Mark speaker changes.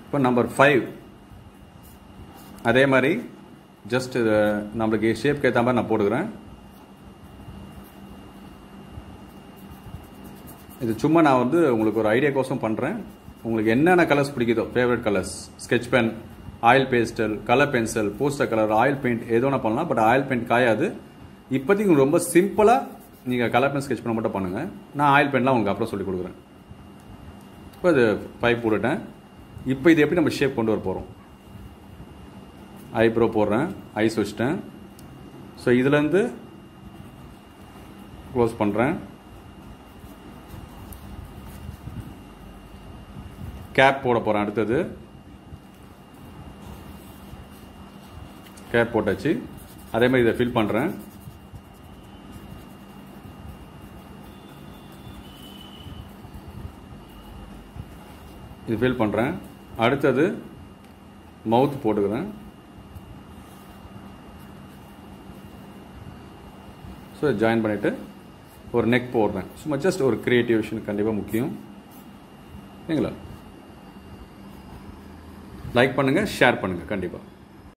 Speaker 1: இப்போ number five அதே மாதிரி ஜஸ்ட் நம்மளுக்கு ஷேப்க்கு ஏற்ற மாதிரி நான் போடுக்கிறேன் இது சும்மா நான் வந்து உங்களுக்கு ஒரு ஐடியா கோசம் பண்ணுறேன் உங்களுக்கு என்னென்ன கலர்ஸ் பிடிக்குதோ favourite colours sketch pen oil pastel colour pencil poster colour oil paint ஏதோ ஒன்று பண்ணலாம் பட் ஆயில் பெயிண்ட் காயாது இப்போதைக்கு உங்களுக்கு ரொம்ப சிம்பிளாக நீங்கள் கலர் பென் ஸ்கெச் பண்ண மட்டும் பண்ணுங்கள் நான் ஆயில் பெயிண்ட்லாம் உங்களுக்கு அப்புறம் சொல்லி கொடுக்குறேன் இப்போ இது பைப் போட்டுட்டேன் இப்போ இது எப்படி நம்ம ஷேப் கொண்டு வர போகிறோம் ஐப்ரோ போடுறேன் ஐஸ் வச்சிட்டேன் ஸோ இதுலேருந்து க்ளோஸ் பண்ணுறேன் கேப் போட போகிறேன் அடுத்தது கேப் போட்டாச்சு அதே மாதிரி இதை ஃபில் பண்ணுறேன் இது ஃபில் பண்ணுறேன் அடுத்தது மவுத் போட்டுக்கிறேன் ஸோ ஜாயின் பண்ணிவிட்டு ஒரு நெக் போடுறேன் சும்மா ஜஸ்ட் ஒரு கிரியேட்டிவ் விஷயம் கண்டிப்பாக முக்கியம் சரிங்களா லைக் பண்ணுங்கள் ஷேர் பண்ணுங்கள் கண்டிப்பாக